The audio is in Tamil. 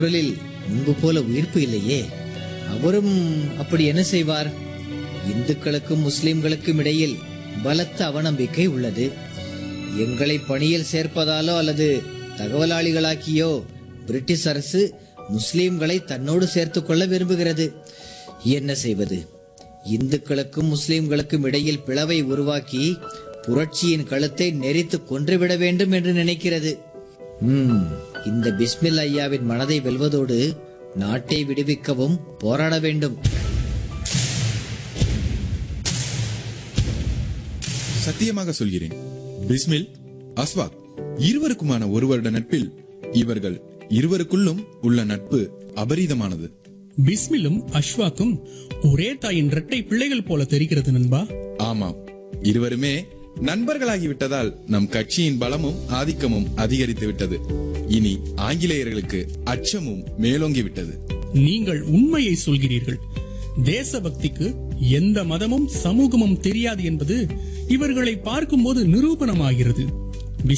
குரலில் முன்பு போல உயிர்ப்பு இல்லையே அவரும் அப்படி என்ன செய்வார் இந்துக்களுக்கும் முஸ்லிம்களுக்கும் இடையில் பலத்த அவநம்பிக்கை உள்ளது எங்களை பணியில் சேர்ப்பதாலோ அல்லது தகவலாளிகளாக்கியோ பிரிட்டிஷ் அரசு முஸ்லிம்களை தன்னோடு சேர்த்துக் கொள்ள விரும்புகிறது என்ன செய்வது இந்துக்களுக்கும் முஸ்லிம்களுக்கும் இடையில் பிளவை உருவாக்கி புரட்சியின் கழுத்தை நெரித்து கொன்றுவிட வேண்டும் என்று நினைக்கிறது ம், இந்த பிஸ்மில் ஐயாவின் மனதை வெல்வதோடு நாட்டை விடுவிக்கவும் போராட வேண்டும் சத்தியமாக சொல்கிறேன் பிஸ்மில் அஸ்வாக் இருவருக்குமான ஒரு வருட நட்பில் இவர்கள் இருவருக்குள்ளும் உள்ள நட்பு அபரீதமானது பிஸ்மிலும் அஷ்வாக்கும் ஒரே தாயின் இரட்டை பிள்ளைகள் போல தெரிகிறது நண்பா ஆமாம் இருவருமே நண்பர்களாகி விட்டதால் நம் கட்சியின் பலமும் ஆதிக்கமும் அதிகரித்து விட்டது இனி ஆங்கிலேயர்களுக்கு அச்சமும் மேலோங்கி விட்டது நீங்கள் உண்மையை சொல்கிறீர்கள் தேசபக்திக்கு எந்த மதமும் சமூகமும் தெரியாது என்பது இவர்களை பார்க்கும்போது நிரூபணமாகிறது